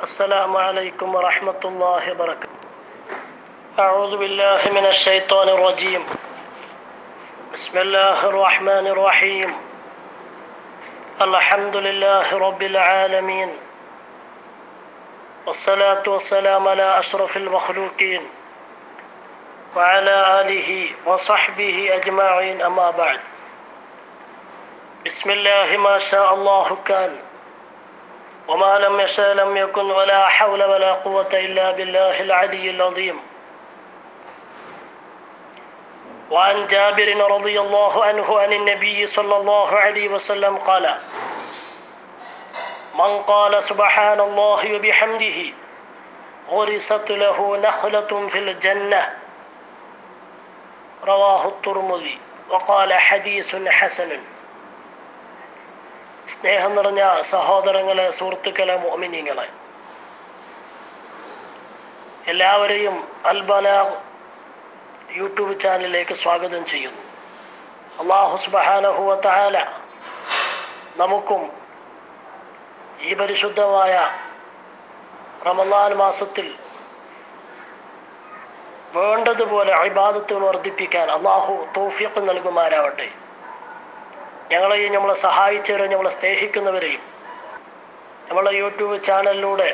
السلام عليكم ورحمة الله وبركاته أعوذ بالله من الشيطان الرجيم بسم الله الرحمن الرحيم الحمد لله رب العالمين والصلاة والسلام على أشرف المخلوقين وعلى آله وصحبه أجمعين أما بعد بسم الله ما شاء الله كان وما لم يشاء لم يكن ولا حول ولا قوة إلا بالله العلي العظيم وعن جابر رضي الله عنه عن النبي صلى الله عليه وسلم قال من قال سبحان الله وبحمده غرست له نخلة في الجنة رواه الترمذي وقال حديث حسن സ്നേഹം നിറഞ്ഞ സഹോദരങ്ങളെ സുഹൃത്തുക്കളെ മോമിനിങ്ങളെ എല്ലാവരെയും അൽബല യൂട്യൂബ് ചാനലിലേക്ക് സ്വാഗതം ചെയ്യുന്നു അള്ളാഹു സുബഹാനഹുവ താല നമുക്കും ഈ പരിശുദ്ധമായ റമദാൻ മാസത്തിൽ വേണ്ടതുപോലെ അഭിബാദത്തുകൾ വർദ്ധിപ്പിക്കാൻ അള്ളാഹു തോഫിയൊക്കെ നൽകുമാരാവട്ടെ ഞങ്ങളെയും നമ്മളെ സഹായിച്ചവരെയും നമ്മളെ സ്നേഹിക്കുന്നവരെയും നമ്മളെ യൂട്യൂബ് ചാനലിലൂടെ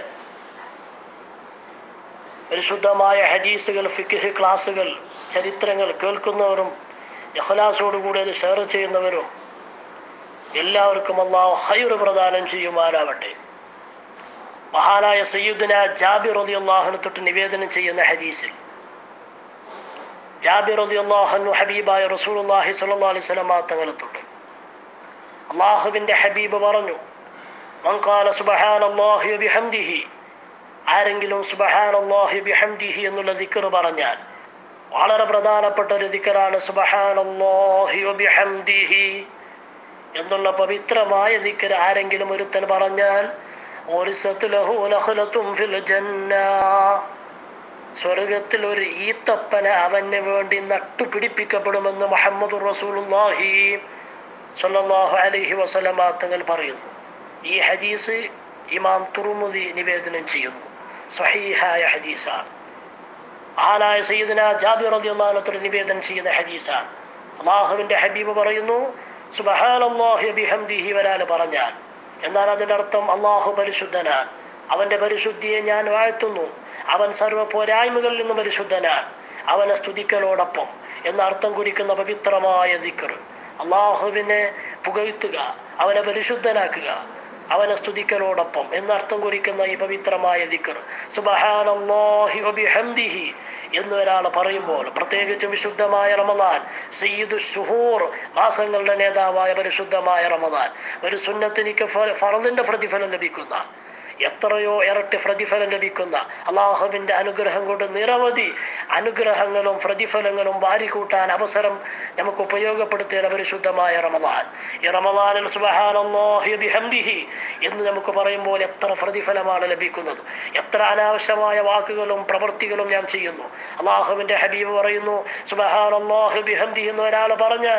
പരിശുദ്ധമായ ഹദീസുകൾ ഫിഖ് ക്ലാസ്സുകൾ ചരിത്രങ്ങൾ കേൾക്കുന്നവരും ഇഖ്ലാസോടുകൂടി അത് ഷെയർ ചെയ്യുന്നവരും എല്ലാവർക്കും അള്ളാഹു ഹൈർ പ്രദാനം ചെയ്യുമാരാവട്ടെ മഹാനായ സയ്യുദ്ദിന ജാബിർ റതി അള്ളാഹുനെ തൊട്ട് നിവേദനം ചെയ്യുന്ന ഹദീസിൽ ജാബിർ റതി അള്ളാഹു ഹബീബായ റസൂൽ അള്ളാഹി സല്ലാ അലൈഹി സ്വലമാ തങ്ങളെ തൊട്ട് അള്ളാഹുവിൻ്റെ ഹബീബ് പറഞ്ഞു മങ്കാല സുബഹാൻ അള്ളാഹു ബിഹംദിഹി ആരെങ്കിലും സുബഹാൻ അള്ളാഹു ബിഹംദിഹി എന്നുള്ള ദിക്കർ പറഞ്ഞാൽ വളരെ പ്രധാനപ്പെട്ട ഒരു ദിക്കറാണ് സുബഹാൻ അള്ളാഹു ബിഹംദിഹി എന്നുള്ള പവിത്രമായ ദിക്കർ ആരെങ്കിലും ഒരുത്തൻ പറഞ്ഞാൽ സ്വർഗത്തിൽ ഒരു ഈത്തപ്പന അവന് വേണ്ടി നട്ടുപിടിപ്പിക്കപ്പെടുമെന്ന് മുഹമ്മദ് റസൂലുള്ളാഹി സല്ലല്ലാഹു അലൈഹി വസല്ലമ തങ്ങൾ പറയുന്നു ഈ ഹദീസ് ഇമാം തുറുമുദി നിവേദനം ചെയ്യുന്നു സഹീഹായ ഹദീസാണ് ആനായ സയ്യിദന ജാബിർ റളിയല്ലാഹു നിവേദനം ചെയ്യുന്ന ഹദീസാണ് അള്ളാഹുവിൻ്റെ ഹബീബ് പറയുന്നു സുബഹാനല്ലാഹി ബിഹംദിഹി വരാൽ പറഞ്ഞാൽ എന്നാൽ അതിൻ്റെ അർത്ഥം അള്ളാഹു പരിശുദ്ധനാണ് അവൻ്റെ പരിശുദ്ധിയെ ഞാൻ വാഴ്ത്തുന്നു അവൻ സർവ്വ പോരായ്മകളിൽ നിന്നും പരിശുദ്ധനാണ് അവനെ സ്തുതിക്കലോടൊപ്പം എന്ന അർത്ഥം കുറിക്കുന്ന പവിത്രമായ ദിക്കർ അള്ളാഹുവിനെ പുകഴ്ത്തുക അവനെ പരിശുദ്ധനാക്കുക അവനെ സ്തുതിക്കലോടൊപ്പം എന്നർത്ഥം കുറിക്കുന്ന ഈ പവിത്രമായ ദിക്കർ സുബഹാനല്ലാഹി വബിഹംദിഹി എന്ന് ഒരാൾ പറയുമ്പോൾ പ്രത്യേകിച്ചും വിശുദ്ധമായ റമദാൻ സയ്യിദു ഷുഹൂർ മാസങ്ങളുടെ നേതാവായ പരിശുദ്ധമായ റമദാൻ ഒരു സുന്നത്തിനിക്ക് ഫറദിൻ്റെ പ്രതിഫലം ലഭിക്കുന്ന എത്രയോ ഇരട്ടി പ്രതിഫലം ലഭിക്കുന്ന അള്ളാഹുവിൻ്റെ അനുഗ്രഹം കൊണ്ട് നിരവധി അനുഗ്രഹങ്ങളും പ്രതിഫലങ്ങളും വാരിക്കൂട്ടാൻ അവസരം നമുക്ക് ഉപയോഗപ്പെടുത്തിയ പരിശുദ്ധമായ റമദാൻ ഈ റമദാനിൽ സുബഹാനല്ലാഹിഹംദിഹി എന്ന് നമുക്ക് പറയുമ്പോൾ എത്ര പ്രതിഫലമാണ് ലഭിക്കുന്നത് എത്ര അനാവശ്യമായ വാക്കുകളും പ്രവൃത്തികളും ഞാൻ ചെയ്യുന്നു അള്ളാഹുവിൻ്റെ ഹബീബ് പറയുന്നു സുബഹാനല്ലാഹിബിഹംദി എന്ന് ഒരാൾ പറഞ്ഞാൽ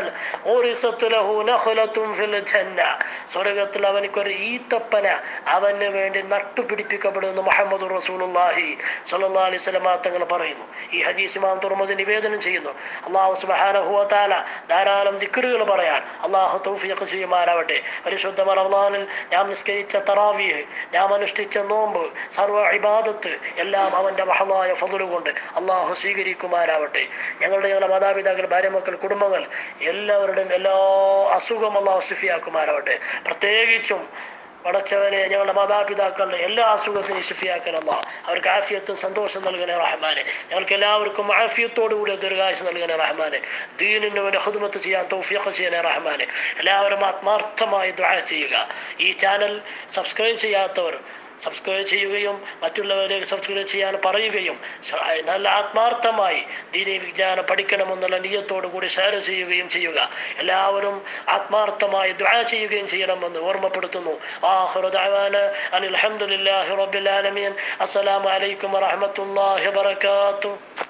സ്വർഗത്തിൽ അവനിക്കൊരു ഈത്തപ്പന അവന് വേണ്ടി നട്ടുപിടിപ്പിക്കപ്പെടുമെന്ന് മുഹമ്മദ് റസൂലുല്ലാഹി സല്ലാ അലൈഹി സ്വലമാ തങ്ങൾ പറയുന്നു ഈ ഹദീസ് ഇമാം തുറമത് നിവേദനം ചെയ്യുന്നു അള്ളാഹു സുബഹാനഹുവത്താല ധാരാളം ദിക്കറുകൾ പറയാൻ അള്ളാഹു തൗഫിയൊക്കെ ചെയ്യുമാറാവട്ടെ പരിശുദ്ധ റമദാനിൽ ഞാൻ നിസ്കരിച്ച തറാവിയ് ഞാൻ അനുഷ്ഠിച്ച നോമ്പ് സർവ്വ ഇബാദത്ത് എല്ലാം അവൻ്റെ മഹമായ ഫതുലുകൊണ്ട് അള്ളാഹു സ്വീകരിക്കുമാരാവട്ടെ ഞങ്ങളുടെ ഞങ്ങളുടെ മാതാപിതാക്കൾ ഭാര്യമക്കൾ കുടുംബങ്ങൾ എല്ലാവരുടെയും എല്ലാ അസുഖം അള്ളാഹു സിഫിയാക്കുമാരാവട്ടെ പ്രത്യേകിച്ചും പടച്ചവനെ ഞങ്ങളുടെ മാതാപിതാക്കളുടെ എല്ലാ അസുഖത്തിനും ശിഫിയാക്കനല്ല അവർക്ക് ആഫിയത്തും സന്തോഷം നൽകണേ റഹ്മാനെ ഞങ്ങൾക്ക് എല്ലാവർക്കും ആഫിയത്തോടുകൂടി ദീർഘായുസ് നൽകണേ റഹ്മാനെ ദീനിന് വേണ്ടി ഹുദ്മത്ത് ചെയ്യാൻ തൗഫിയൊക്കെ ചെയ്യണേ റഹ്മാനെ എല്ലാവരും ആത്മാർത്ഥമായി ദ്വാ ചെയ്യുക ഈ ചാനൽ സബ്സ്ക്രൈബ് ചെയ്യാത്തവർ സബ്സ്ക്രൈബ് ചെയ്യുകയും മറ്റുള്ളവരെ സബ്സ്ക്രൈബ് ചെയ്യാൻ പറയുകയും നല്ല ആത്മാർത്ഥമായി ദീനി വിജ്ഞാനം പഠിക്കണമെന്നുള്ള നീയത്തോടു കൂടി ഷെയർ ചെയ്യുകയും ചെയ്യുക എല്ലാവരും ആത്മാർത്ഥമായി ദ്വാ ചെയ്യുകയും ചെയ്യണമെന്ന് ഓർമ്മപ്പെടുത്തുന്നു അനിൽ അലഹമുല്ലാഹി റബ്ബിൽ ആലമീൻ അസ്സലാമു അലൈക്കും വറഹ്മത്തുള്ളാഹി വബറകാതുഹു